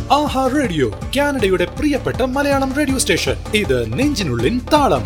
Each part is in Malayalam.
ആഹാ റേഡിയോ കാനഡയുടെ പ്രിയപ്പെട്ട മലയാളം റേഡിയോ സ്റ്റേഷൻ ഇത് നെഞ്ചിനുള്ളിൻ താളം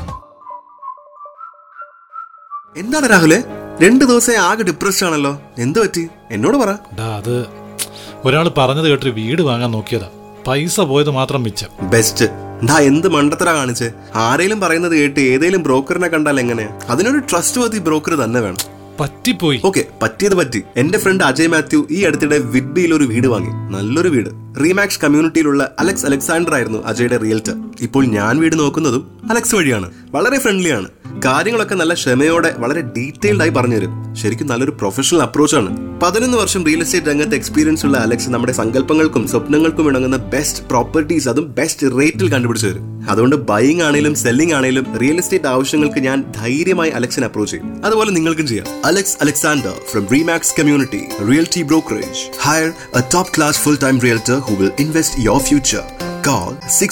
എന്താണ് രാഹുലെ രണ്ടു ദിവസം ആകെ ഡിപ്രസ്ഡ് ആണല്ലോ എന്ത് പറ്റി എന്നോട് പറ ഡാ അത് ഒരാൾ പറഞ്ഞത് കേട്ടൊരു വീട് വാങ്ങാൻ നോക്കിയതാ പൈസ പോയത് മാത്രം മിച്ചം ബെസ്റ്റ് ഡാ എന്ത് മണ്ടത്തര കാണിച്ച് ആരേലും പറയുന്നത് കേട്ട് ഏതേലും ബ്രോക്കറിനെ കണ്ടാൽ എങ്ങനെ അതിനൊരു ട്രസ്റ്റ് മതി ബ്രോക്കർ തന്നെ വേണം പറ്റിപ്പോയി ഓക്കെ പറ്റിയത് പറ്റി എന്റെ ഫ്രണ്ട് അജയ് മാത്യു ഈ അടുത്തിടെ വിഡ്ബിയിൽ ഒരു വീട് വാങ്ങി നല്ലൊരു വീട് റീമാക്സ് കമ്മ്യൂണിറ്റിയിലുള്ള അലക്സ് അലക്സാണ്ടർ ആയിരുന്നു അജയുടെ റിയൽറ്റർ ഇപ്പോൾ ഞാൻ വീട് നോക്കുന്നതും അലക്സ് വഴിയാണ് വളരെ ഫ്രണ്ട്ലിയാണ് കാര്യങ്ങളൊക്കെ നല്ല ക്ഷമയോടെ വളരെ ഡീറ്റെയിൽഡ് ആയി പറഞ്ഞുതരും ശരിക്കും നല്ലൊരു പ്രൊഫഷണൽ അപ്രോച്ചാണ് പതിനൊന്ന് വർഷം റിയൽ എസ്റ്റേറ്റ് രംഗത്ത് എക്സ്പീരിയൻസ് ഉള്ള അലക്സ് നമ്മുടെ സങ്കല്പങ്ങൾക്കും സ്വപ്നങ്ങൾക്കും ഇണങ്ങുന്ന ബെസ്റ്റ് പ്രോപ്പർട്ടീസ് അതും ബെസ്റ്റ് റേറ്റിൽ കണ്ടുപിടിച്ചു തരും അതുകൊണ്ട് ബൈയിങ് ആണെങ്കിലും സെല്ലിംഗ് ആണെങ്കിലും റിയൽ എസ്റ്റേറ്റ് ആവശ്യങ്ങൾക്ക് ഞാൻ ധൈര്യമായി അലക്സിനെ അപ്രോച്ച് ചെയ്യും അതുപോലെ നിങ്ങൾക്കും ചെയ്യാം Alex Alexander from Remax community realty brokerage hire a top class full time realtor who will invest your future Call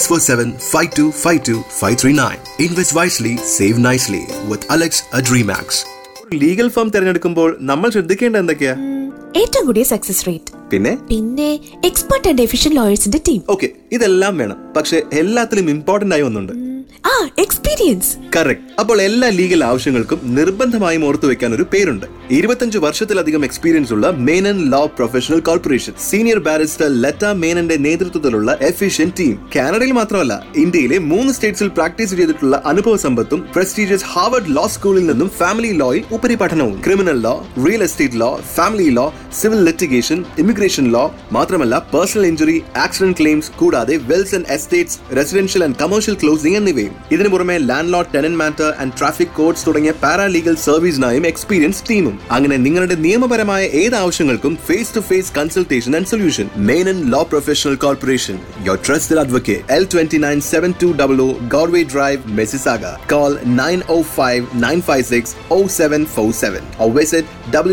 647-5252-539. Invest wisely, save nicely with Alex at Remax. Legal firm തിരഞ്ഞെടുക്കുമ്പോൾ നമ്മൾ ശ്രദ്ധിക്കേണ്ട എന്തൊക്കെയാ ഏറ്റവും കൂടിയ സക്സസ് റേറ്റ് പിന്നെ പിന്നെ എക്സ്പെർട്ട് ആൻഡ് എഫിഷ്യന്റ് ലോയേഴ്സിന്റെ ടീം ഓക്കെ ഇതെല്ലാം വേണം പക്ഷെ എല്ലാത്തിലും ഇമ്പോർട്ടന്റ് ആയി ഒന്നുണ്ട് ആ എക്സ്പീരിയൻസ് കറക്റ്റ് അപ്പോൾ എല്ലാ ലീഗൽ ആവശ്യങ്ങൾക്കും നിർബന്ധമായും ഓർത്തു വെക്കാൻ ഒരു പേരുണ്ട് ഇരുപത്തഞ്ച് വർഷത്തിലധികം എക്സ്പീരിയൻസ് ഉള്ള Menon law professional corporation senior barrister Latha മേനന്റെ നേതൃത്വത്തിലുള്ള എഫിഷ്യൻ ടീം കാനഡയിൽ മാത്രമല്ല ഇന്ത്യയിലെ മൂന്ന് സ്റ്റേറ്റ്സിൽ പ്രാക്ടീസ് ചെയ്തിട്ടുള്ള അനുഭവ സമ്പത്തും പ്രസ്റ്റീജിയസ് ഹാർവർഡ് ലോ സ്കൂളിൽ നിന്നും ഫാമിലി ലോയിൽ ഉപരിപഠനവും criminal law real estate law family law civil litigation immigration law മാത്രമല്ല പേഴ്സണൽ ഇഞ്ചുറി ആക്സിഡന്റ് ക്ലെയിംസ് കൂടാതെ wills and estates residential and commercial closing എന്നിവയും ഇതിനു പുറമെ landlord tenant matter and traffic codes തുടങ്ങിയ പാരാലീഗൽ സർവീസിനായും എക്സ്പീരിയൻസ് ടീമും അങ്ങനെ നിങ്ങളുടെ നിയമപരമായ ഏത് ആവശ്യങ്ങൾക്കും face to face consultation and solution main and law professional corporation your trusted advocate L twenty nine seven to double O Godway drive Mississauga call nine O five nine five six O seven four seven or visit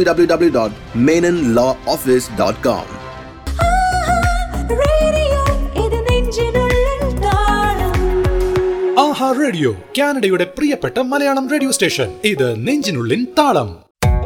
www.mainonlawoffice.com. ആഹാ റേഡിയോ കാനഡയുടെ പ്രിയപ്പെട്ട മലയാളം റേഡിയോ സ്റ്റേഷൻ ഇത് നെഞ്ചിനുള്ളിൻ താളം